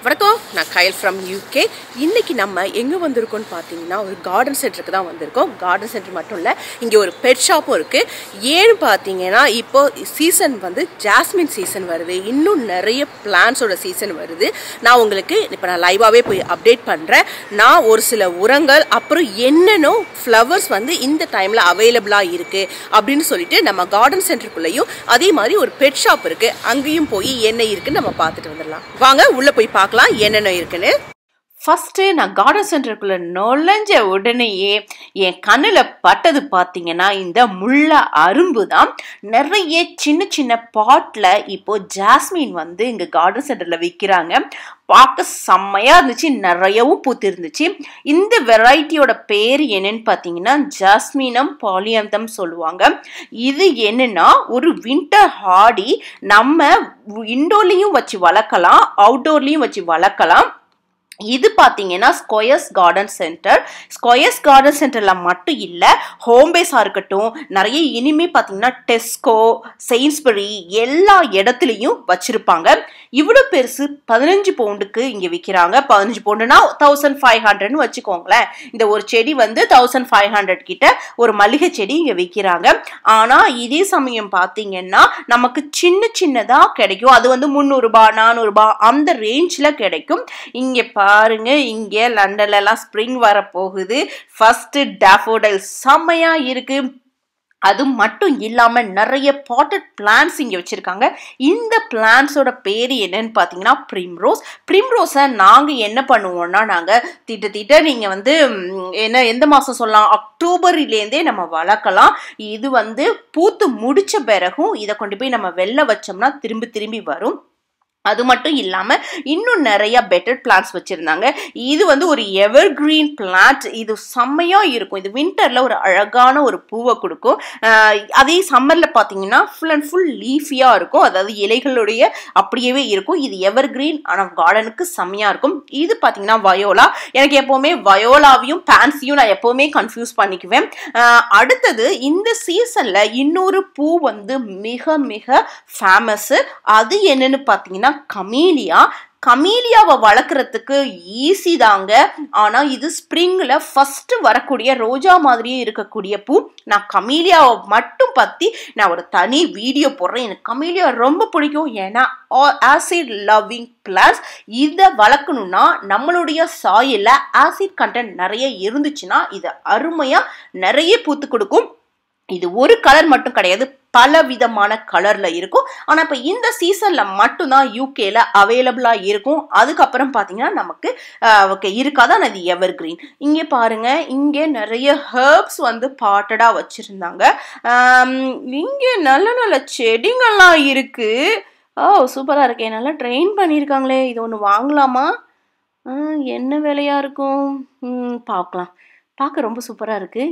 வணக்கம் நான் கயல் from UK இன்னைக்கு நம்ம எங்கே வந்திருக்கோம்னு பார்த்தீங்கன்னா ஒரு கார்டன் சென்டருக்கு தான் வந்திருக்கோம் கார்டன் சென்டர் மட்டும் இல்லை இங்கே ஒரு பெட் ஷாப்பும் இருக்குது ஏன்னு பார்த்தீங்கன்னா இப்போ சீசன் வந்து ஜாஸ்மின் சீசன் வருது இன்னும் நிறைய பிளான்ஸோட சீசன் வருது நான் உங்களுக்கு இப்போ நான் லைவாகவே போய் அப்டேட் பண்ணுறேன் நான் ஒரு சில உரங்கள் அப்புறம் என்னென்ன ஃப்ளவர்ஸ் வந்து இந்த டைமில் அவைலபிளாக இருக்குது அப்படின்னு சொல்லிட்டு நம்ம கார்டன் சென்டருக்குள்ளேயும் அதே மாதிரி ஒரு பெட் ஷாப் இருக்குது அங்கேயும் போய் என்ன இருக்குன்னு நம்ம பார்த்துட்டு வந்துடலாம் வாங்க உள்ளே போய் பார்க்கலாம் என்னென்ன இருக்குன்னு ஃபஸ்ட்டு நான் கார்டன் சென்டருக்குள்ளே நுழைஞ்ச உடனேயே என் கண்ணில் பட்டது பார்த்தீங்கன்னா இந்த முள்ள அரும்பு தான் நிறைய சின்ன சின்ன பாட்டில் இப்போ ஜாஸ்மின் வந்து இங்கே கார்டன் சென்டரில் விற்கிறாங்க பார்க்க செம்மையாக இருந்துச்சு நிறையவும் பூத்து இருந்துச்சு இந்த வெரைட்டியோட பேர் என்னன்னு பார்த்தீங்கன்னா ஜாஸ்மினம் பாலியந்தம் சொல்லுவாங்க இது என்னன்னா ஒரு வின்டர் ஹாடி நம்ம இண்டோர்லேயும் வச்சு வளர்க்கலாம் அவுட்டோர்லேயும் வச்சு வளர்க்கலாம் இது பார்த்தீங்கன்னா squares garden centre squares garden சென்டரில் மட்டும் இல்லை ஹோம்பேஸாக இருக்கட்டும் நிறைய இனிமே பார்த்தீங்கன்னா டெஸ்கோ செயின்ஸ்பரி எல்லா இடத்துலையும் வச்சுருப்பாங்க இவ்வளோ பெருசு பதினஞ்சு பவுண்டுக்கு இங்கே விற்கிறாங்க பதினஞ்சு பவுண்டுனா தௌசண்ட் ஃபைவ் ஹண்ட்ரட்னு வச்சுக்கோங்களேன் இந்த ஒரு செடி வந்து தௌசண்ட் ஃபைவ் ஹண்ட்ரட் கிட்ட ஒரு மல்லிகை செடி இங்கே விற்கிறாங்க ஆனால் இதே சமயம் பார்த்தீங்கன்னா நமக்கு சின்ன சின்னதாக கிடைக்கும் அது வந்து முந்நூறுரூபா நானூறுரூபா அந்த ரேஞ்சில் கிடைக்கும் இங்கே பாருங்க இங்கே லண்டன்ல எல்லாம் ஸ்ப்ரிங் வர போகுது ஃபர்ஸ்ட் டேஃபோடைல் செம்மையா இருக்கு அது மட்டும் இல்லாமல் நிறைய பாட்டட் பிளான்ஸ் இங்கே வச்சுருக்காங்க இந்த பிளான்ஸோட பேர் என்னன்னு பார்த்தீங்கன்னா ப்ரிம்ரோஸ் ப்ரிம்ரோஸை நாங்கள் என்ன பண்ணுவோம்னா நாங்கள் திட்ட திட்ட நீங்கள் வந்து ம், என்ன எந்த மாதம் சொல்லலாம் அக்டோபர்லேருந்தே நம்ம வளர்க்கலாம் இது வந்து பூத்து முடிச்ச பிறகும் இதை கொண்டு போய் நம்ம வெளில வச்சோம்னா திரும்பி திரும்பி வரும் அது மட்டும் இல்லாமல் இன்னும் நிறைய பெட்டர் பிளான்ஸ் வச்சுருந்தாங்க இது வந்து ஒரு எவர் கிரீன் பிளான்ட் இது செம்மையாக இருக்கும் இது வின்டரில் ஒரு அழகான ஒரு பூவை கொடுக்கும் ஆஹ் அதே சம்மரில் பார்த்தீங்கன்னா ஃபுல் அண்ட் ஃபுல் லீஃபியாக இருக்கும் அதாவது இலைகளுடைய அப்படியே இருக்கும் இது எவர் கிரீன் ஆனால் கார்டனுக்கு செம்மையாக இருக்கும் இது பார்த்தீங்கன்னா வயோலா எனக்கு எப்போவுமே வயோலாவையும் பேன்சியும் நான் எப்போவுமே கன்ஃபியூஸ் பண்ணிக்குவேன் ஆஹ் அடுத்தது இந்த சீசனில் இன்னொரு பூ வந்து மிக மிக ஃபேமஸ்ஸு அது என்னன்னு பார்த்தீங்கன்னா கமீலியா கமீலியாவை வளர்க்குறதுக்கு ஈஸி தாங்க ஆனால் இது ஸ்ப்ரிங்கில் ஃபஸ்ட்டு வரக்கூடிய ரோஜா மாதிரியே இருக்கக்கூடிய பூ நான் கமீலியாவை மட்டும் பற்றி நான் ஒரு தனி வீடியோ போடுறேன் எனக்கு கமீலியா ரொம்ப பிடிக்கும் ஏன்னா ஆசிட் லவ்விங் பிளான்ஸ் இதை வளர்க்கணும்னா நம்மளுடைய சாயிலில் ஆசிட் கண்டென்ட் நிறைய இருந்துச்சுன்னா இது அருமையாக நிறைய பூத்து கொடுக்கும் இது ஒரு கலர் மட்டும் கிடையாது பல விதமான கலர்ல இருக்கும் ஆனா இப்ப இந்த சீசன்ல மட்டும்தான் யூகேல அவைலபிளா இருக்கும் அதுக்கப்புறம் பாத்தீங்கன்னா நமக்கு ஓகே இருக்காது ஆனா இது எவர் கிரீன் இங்கே பாருங்க இங்கே நிறைய ஹெர்ப்ஸ் வந்து பாட்டடா வச்சிருந்தாங்க ஆம், இங்கே நல்ல நல்ல செடிங்கள்லாம் இருக்கு ஓ சூப்பரா இருக்கே நல்லா ட்ரெயின் பண்ணியிருக்காங்களே இது ஒன்று வாங்கலாமா ஆ, என்ன விலையா இருக்கும் ம், பார்க்கலாம் பார்க்க ரொம்ப சூப்பரா இருக்கு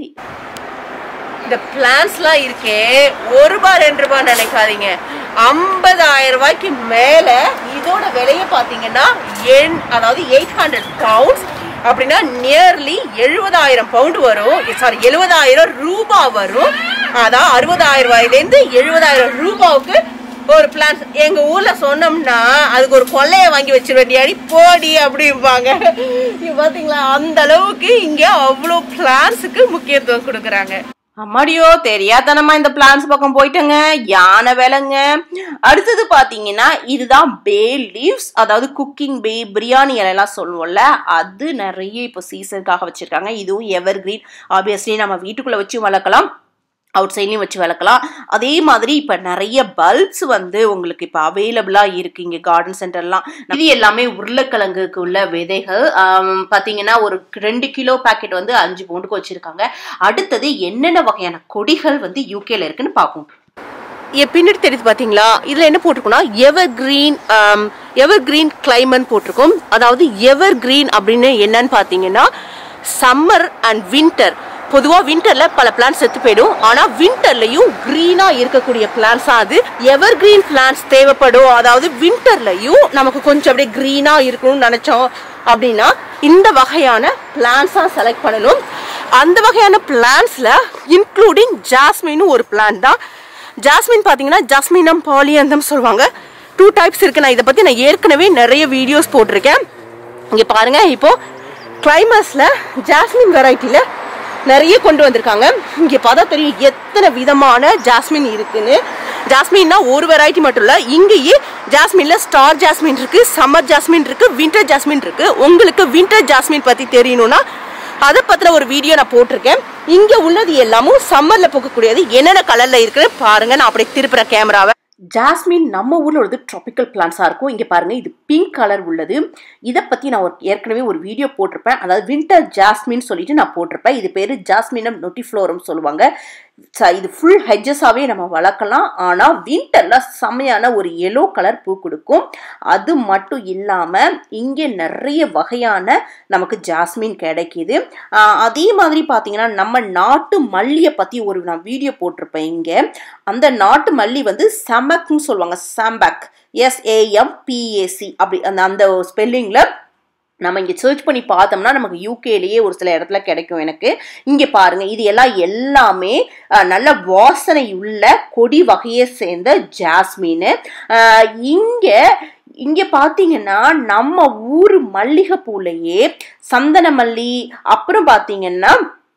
இந்த பிளான்ஸ்லாம் இருக்கே ஒரு ரூபாய் ரெண்டு ரூபாய் நினைக்காதீங்க ஐம்பதாயிரம் ரூபாய்க்கு மேல இதோட விலையை பார்த்தீங்கன்னா எண் அதாவது எயிட் ஹண்ட்ரட் பவுண்ட்ஸ் அப்படின்னா நியர்லி எழுபதாயிரம் பவுண்ட் வரும் சாரி எழுபதாயிரம் ரூபாய் வரும் அதான் அறுபதாயிரம் ரூபாயிலேருந்து எழுபதாயிரம் ரூபாவுக்கு ஒரு பிளான்ஸ் எங்க ஊர்ல சொன்னோம்னா அதுக்கு ஒரு கொள்ளைய வாங்கி வச்சிட வேண்டியாடி போடி அப்படிம்பாங்க இங்க பாத்தீங்களா அந்த அளவுக்கு இங்க அவ்வளோ பிளான்ஸுக்கு முக்கியத்துவம் கொடுக்குறாங்க அம்மாடியோ தெரியாதனமா இந்த பிளான்ஸ் பக்கம் போயிட்டங்க யானை வேலைங்க அடுத்தது பாத்தீங்கன்னா இதுதான் பே லீவ்ஸ் அதாவது குக்கிங் பே பிரியாணி இலையெல்லாம் சொல்லுவோம்ல அது நிறைய இப்போ சீசனுக்காக வச்சிருக்காங்க இதுவும் எவர் கிரீன் ஆப்வியஸ்லி நம்ம வீட்டுக்குள்ள வச்சு வளர்க்கலாம் அவுட் சைட்லையும் வச்சு வளர்க்கலாம் அதே மாதிரி இப்போ நிறைய பல்ப்ஸ் வந்து உங்களுக்கு இப்போ அவைலபிளாக இருக்குது இங்கே கார்டன் சென்டர்லாம் இது எல்லாமே உருளைக்கிழங்குக்கு உள்ள விதைகள் ஆம், பார்த்தீங்கன்னா ஒரு ரெண்டு கிலோ பாக்கெட் வந்து அஞ்சு பவுண்டுக்கு வச்சுருக்காங்க அடுத்தது என்னென்ன வகையான கொடிகள் வந்து யூகேல இருக்குன்னு பார்ப்போம் என் பின்னாடி தெரியுது பாத்தீங்களா இதுல என்ன போட்டிருக்கோம்னா எவர் கிரீன் எவர் கிரீன் கிளைமன் போட்டிருக்கோம் அதாவது எவர் கிரீன் அப்படின்னு என்னன்னு பாத்தீங்கன்னா சம்மர் அண்ட் வின்டர் பொதுவா வின்டர்ல பல பிளான்ஸ் செத்து போயிடும் ஆனா வின்டர்லயும் கிரீனா இருக்கக்கூடிய பிளான்ஸ் அது எவர் கிரீன் பிளான்ஸ் தேவைப்படும் அதாவது வின்டர்லயும் நமக்கு கொஞ்சம் அப்படியே கிரீனா இருக்கணும்னு நினைச்சோம் அப்படின்னா இந்த வகையான பிளான்ஸா செலக்ட் பண்ணணும் அந்த வகையான பிளான்ஸ்ல இன்க்ளூடிங் ஜாஸ்மின் ஒரு பிளான் தான் ஜாஸ்மின் பார்த்தீங்கன்னா ஜாஸ்மினம் பாலியந்தம் சொல்லுவாங்க டூ டைப்ஸ் இருக்கு நான் இதை பத்தி நான் ஏற்கனவே நிறைய வீடியோஸ் போட்டிருக்கேன் இங்க பாருங்க இப்போ கிளைமஸ்ல ஜாஸ்மின் வெரைட்டில நிறைய கொண்டு வந்திருக்காங்க இங்க பார்த்தா தெரியும் எத்தனை விதமான ஜாஸ்மின் இருக்குன்னு ஜாஸ்மின்னா ஒரு வெரைட்டி மட்டும் இல்ல இங்கேயே ஜாஸ்மின்ல ஸ்டார் ஜாஸ்மின் இருக்கு சம்மர் ஜாஸ்மின் இருக்கு வின்டர் ஜாஸ்மின் இருக்கு உங்களுக்கு வின்டர் ஜாஸ்மின் பத்தி தெரியணும்னா அதை பத்தின ஒரு வீடியோ நான் போட்டிருக்கேன் இங்க உள்ளது எல்லாமும் சம்மர்ல பூக்கக்கூடியது என்னென்ன கலர்ல இருக்குன்னு பாருங்க நான் அப்படியே திருப்புறேன் கேமராவை ஜாஸ்மின் நம்ம ஊர்ல உள்ளது ட்ராபிக்கல் பிளான்ஸா இருக்கும் இங்க பாருங்க இது பிங்க் கலர் உள்ளது இதை பத்தி நான் ஒரு ஏற்கனவே ஒரு வீடியோ போட்டிருப்பேன் அதாவது வின்டர் ஜாஸ்மின் சொல்லிட்டு நான் போட்டிருப்பேன் இது பேரு ஜாஸ்மினம் நொட்டிஃப்ளோரம் சொல்லுவாங்க ச- இது ஃபுல் ஹெஜஸாவே நம்ம வளர்க்கலாம் ஆனா வின்டர்ல செமையான ஒரு எல்லோ கலர் பூ கொடுக்கும் அது மட்டும் இல்லாம இங்கே நிறைய வகையான நமக்கு ஜாஸ்மின் கிடைக்குது ஆஹ் அதே மாதிரி பாத்தீங்கன்னா நம்ம நாட்டு மல்லியை பத்தி ஒரு நான் வீடியோ போட்டிருப்பேன் இங்க அந்த நாட்டு மல்லி வந்து சமக்னு சொல்லுவாங்க சாம்பக் எஸ்ஏஎம் பிஏசி அப்படி அந்த அந்த ஸ்பெல்லிங்ல நம்ம இங்கே சர்ச் பண்ணி பார்த்தோம்னா நமக்கு யூகேலேயே ஒரு சில இடத்துல கிடைக்கும் எனக்கு இங்கே பாருங்க இது எல்லாம் எல்லாமே அஹ், நல்ல வாசனை உள்ள கொடி வகையை சேர்ந்த ஜாஸ்மின் இங்கே இங்கே பார்த்தீங்கன்னா நம்ம ஊர் மல்லிகைப்பூலையே சந்தன மல்லி அப்புறம் பார்த்தீங்கன்னா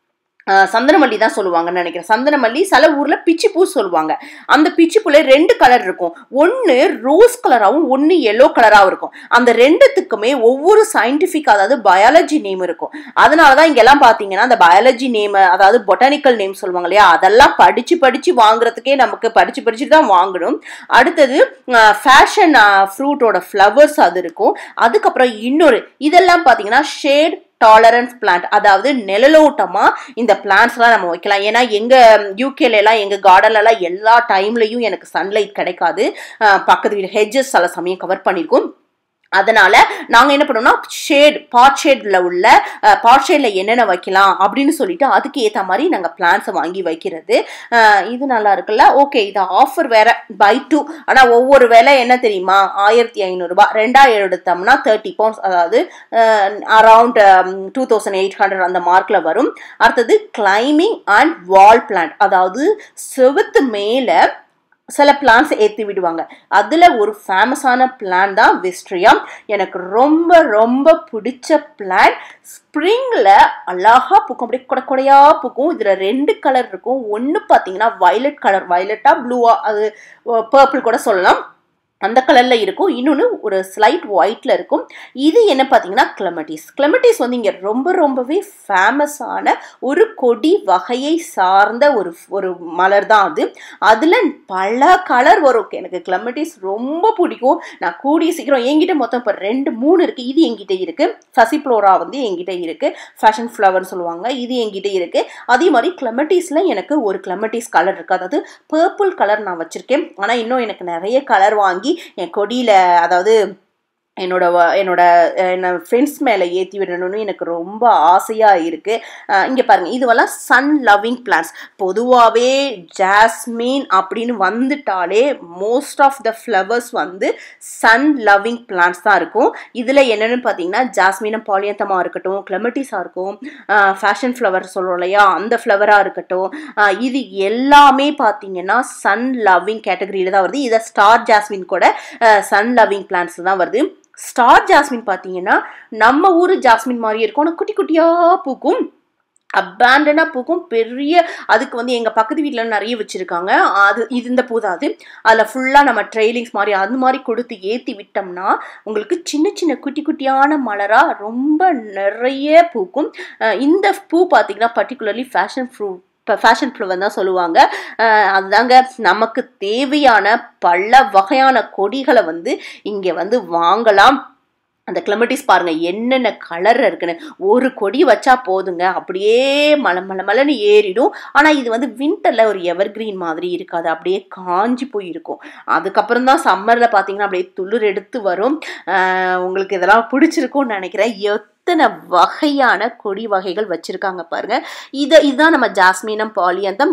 ஆஹ் சந்தனமல்லி தான் சொல்லுவாங்கன்னு நினைக்கிறேன் சந்தனமல்லி சில ஊர்ல பிச்சிப்பூ சொல்லுவாங்க அந்த பிச்சிப்பூல ரெண்டு கலர் இருக்கும் ஒன்னு ரோஸ் கலராகவும் ஒன்னு எல்லோ கலராகவும் இருக்கும் அந்த ரெண்டுத்துக்குமே ஒவ்வொரு சயின்டிஃபிக் அதாவது பயாலஜி நேம் இருக்கும் அதனாலதான் இங்கெல்லாம் பாத்தீங்கன்னா அந்த பயாலஜி நேம் அதாவது பொட்டானிக்கல் நேம் சொல்லுவாங்க இல்லையா அதெல்லாம் படிச்சு படிச்சு வாங்குறதுக்கே நமக்கு படிச்சு படிச்சு தான் வாங்கணும் அடுத்தது ஃபேஷன் ஃப்ரூட்டோட ஃப்ளவர்ஸ் அது இருக்கும் அதுக்கப்புறம் இன்னொரு இதெல்லாம் பாத்தீங்கன்னா ஷேட் டாலரன்ஸ் பிளான்ட் அதாவது நிழலோட்டமா இந்த பிளான்ட்ஸ்லாம் நம்ம வைக்கலாம் ஏன்னா எங்க யூகேல எல்லாம் எங்க கார்டன்ல எல்லாம் எல்லா டைம்லயும் எனக்கு சன்லைட் கிடைக்காது அஹ் பக்கத்து வீடு ஹெஜஸ் சில சமயம் கவர் பண்ணியிருக்கும் அதனால நாங்க என்ன பண்ணோம்னா ஷேட் பாட் ஷேட்ல உள்ள பாட் ஷேட்ல என்னென்ன வைக்கலாம் அப்படின்னு சொல்லிட்டு அதுக்கு ஏத்த மாதிரி நாங்க பிளான்ஸை வாங்கி வைக்கிறது அஹ் இது நல்லா இருக்குல்ல ஓகே இது ஆஃபர் வேற பை டூ ஆனா ஒவ்வொரு விலை என்ன தெரியுமா ஆயிரத்தி ஐநூறுரூபா ரெண்டாயிரம் எடுத்தோம்னா தேர்ட்டி பவுண்ட்ஸ் அதாவது around two thousand eight hundred அந்த மார்க்ல வரும் அடுத்தது கிளைமிங் அண்ட் வால் பிளான்ட் அதாவது செவுத்து மேல சில பிளான்ஸ் ஏற்றி விடுவாங்க அதில் ஒரு ஃபேமஸான பிளான் தான் விஸ்ட்ரியா எனக்கு ரொம்ப ரொம்ப பிடிச்ச பிளான் ஸ்ப்ரிங்கில் அழகாக பூக்கும் அப்படியே கொடை கொடையா பூக்கும் இதில் ரெண்டு கலர் இருக்கும் ஒன்று பார்த்தீங்கன்னா வயலட் கலர் வயலட்டா ப்ளூவா அது பர்பிள் கூட சொல்லலாம் அந்த கலர்ல இருக்கும் இன்னொன்று ஒரு ஸ்லைட் ஒயிட்ல இருக்கும் இது என்ன பார்த்தீங்கன்னா கிளமட்டிஸ் கிளமட்டிஸ் வந்து இங்கே ரொம்ப ரொம்பவே ஃபேமஸான ஒரு கொடி வகையை சார்ந்த ஒரு ஒரு மலர் தான் அது அதில் பல கலர் வரும் எனக்கு கிளமட்டிஸ் ரொம்ப பிடிக்கும் நான் கூடிய சீக்கிரம் என்கிட்ட மொத்தம் இப்போ ரெண்டு மூணு இருக்குது இது என்கிட்ட இருக்குது சசிப்ளோரா வந்து என்கிட்ட இருக்குது ஃபேஷன் ஃப்ளவர்னு சொல்லுவாங்க இது என்கிட்ட இருக்குது அதே மாதிரி கிளமட்டிஸில் எனக்கு ஒரு கிளமட்டிஸ் கலர் இருக்குது அதாவது பர்பிள் கலர் நான் வச்சுருக்கேன் ஆனால் இன்னும் எனக்கு நிறைய கலர் வாங்கி என் கொடியில் அதாவது என்னோட வ- என்னோட என்ன ஃப்ரெண்ட்ஸ் மேலே ஏற்றி விடணும்னு எனக்கு ரொம்ப ஆசையாக இருக்குது இங்கே பாருங்கள் இதுவெல்லாம் சன் லவ்விங் பிளான்ஸ் பொதுவாகவே ஜாஸ்மின் அப்படின்னு வந்துட்டாலே மோஸ்ட் ஆஃப் த ஃப்ளவர்ஸ் வந்து சன் லவ்விங் பிளான்ஸ் தான் இருக்கும் இதில் என்னென்னு பார்த்தீங்கன்னா ஜாஸ்மினம் பாலியந்தமாக இருக்கட்டும் கிளமட்டிஸாக இருக்கும் ஃபேஷன் ஃப்ளவர் சொல்கிறோம் இல்லையா அந்த ஃப்ளவராக இருக்கட்டும் ஆஹ் இது எல்லாமே பார்த்தீங்கன்னா சன் லவ்விங் கேட்டகரியில் தான் வருது இதை ஸ்டார் ஜாஸ்மின் கூட சன் லவ்விங் பிளான்ஸ் தான் வருது ஸ்டார் ஜாஸ்மின் பார்த்தீங்கன்னா நம்ம ஊர் ஜாஸ்மின் மாதிரி இருக்கும் ஆனால் குட்டி குட்டியாக பூக்கும் அபேண்டனாக பூக்கும் பெரிய அதுக்கு வந்து எங்கள் பக்கத்து வீட்டில் நிறைய வச்சுருக்காங்க அது இது இந்த பூ தான் அது அதில் ஃபுல்லாக நம்ம ட்ரெயிலிங்ஸ் மாதிரி அது மாதிரி கொடுத்து ஏற்றி விட்டோம்னா உங்களுக்கு சின்ன சின்ன குட்டி குட்டியான மலராக ரொம்ப நிறைய பூக்கும் அஹ் இந்த பூ பார்த்தீங்கன்னா பர்டிகுலர்லி ஃபேஷன் ஃப்ரூட் இப்போ ஃபேஷன் ஃப்ளவர் தான் சொல்லுவாங்க அஹ் அதுதாங்க நமக்கு தேவையான பல வகையான கொடிகளை வந்து இங்கே வந்து வாங்கலாம் அந்த கிளமட்டிஸ் பாருங்க என்னென்ன கலர் இருக்குன்னு ஒரு கொடி வச்சா போதுங்க அப்படியே மலை மலை மலைன்னு ஏறிடும் ஆனால் இது வந்து வின்டரில் ஒரு எவர்கிரீன் மாதிரி இருக்காது அப்படியே காஞ்சி போய் இருக்கும் அதுக்கப்புறம் தான் சம்மரில் பார்த்தீங்கன்னா அப்படியே துளிர் எடுத்து வரும் ஆஹ் உங்களுக்கு இதெல்லாம் பிடிச்சிருக்கும்னு நினைக்கிறேன் எத்தனை வகையான கொடி வகைகள் வச்சிருக்காங்க பாருங்க இதை இதுதான் நம்ம ஜாஸ்மினம் பாலியந்தம்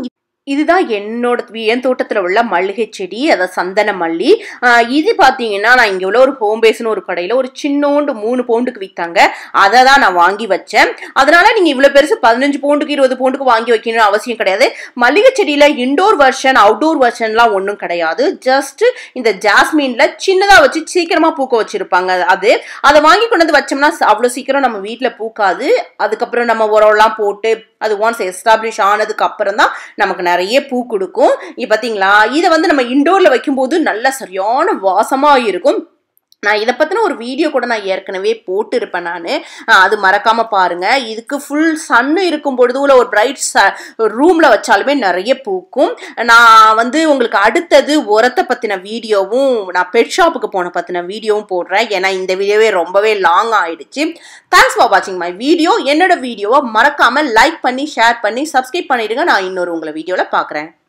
இதுதான் என்னோட வி- என் தோட்டத்தில் உள்ள மல்லிகை செடி அதாவது சந்தன மல்லி ஆஹ் இது பார்த்தீங்கன்னா நான் இங்கே உள்ள ஒரு ஹோம் பேஸ்னு ஒரு கடையில் ஒரு சின்னோண்டு மூணு பவுண்டுக்கு விற்றாங்க அதை தான் நான் வாங்கி வச்சேன் அதனால நீங்கள் இவ்வளோ பெருசு பதினஞ்சு பவுண்டுக்கு இருபது பவுண்டுக்கு வாங்கி வைக்கணும்னு அவசியம் கிடையாது மல்லிகை செடியில் இண்டோர் வெர்ஷன் அவுட்டோர் வெர்ஷன்லாம் ஒன்றும் கிடையாது ஜஸ்ட் இந்த ஜாஸ்மின்ல சின்னதாக வச்சு சீக்கிரமாக பூக்க வச்சிருப்பாங்க அது அதை வாங்கி கொண்டு வந்து வச்சோம்னா அவ்வளோ சீக்கிரம் நம்ம வீட்டில் பூக்காது அதுக்கப்புறம் நம்ம உரம்லாம் போட்டு அது ஒன்ஸ் எஸ்டாப்ளிஷ் ஆனதுக்கு அப்புறம் தான் நமக்கு நிறைய பூ கொடுக்கும் இப்போ பார்த்தீங்களா இதை வந்து நம்ம இண்டோரில் வைக்கும்போது நல்ல சரியான வாசமாக இருக்கும் நான் இதை பற்றின ஒரு வீடியோ கூட நான் ஏற்கனவே போட்டிருப்பேன் நான் அது மறக்காமல் பாருங்கள் இதுக்கு ஃபுல் சன்னு இருக்கும் பொழுது உள்ள ஒரு பிரைட் ச ரூமில் வச்சாலுமே நிறைய பூக்கும் நான் வந்து உங்களுக்கு அடுத்தது உரத்தை பற்றின வீடியோவும் நான் பெட் ஷாப்புக்கு போன பற்றின வீடியோவும் போடுறேன் ஏன்னா இந்த வீடியோவே ரொம்பவே லாங் ஆயிடுச்சு தேங்க்ஸ் ஃபார் வாட்சிங் மை வீடியோ என்னோட வீடியோவை மறக்காமல் லைக் பண்ணி ஷேர் பண்ணி சப்ஸ்கிரைப் பண்ணிடுங்க நான் இன்னொரு உங்களை வீடியோவில் பார்க்குறேன்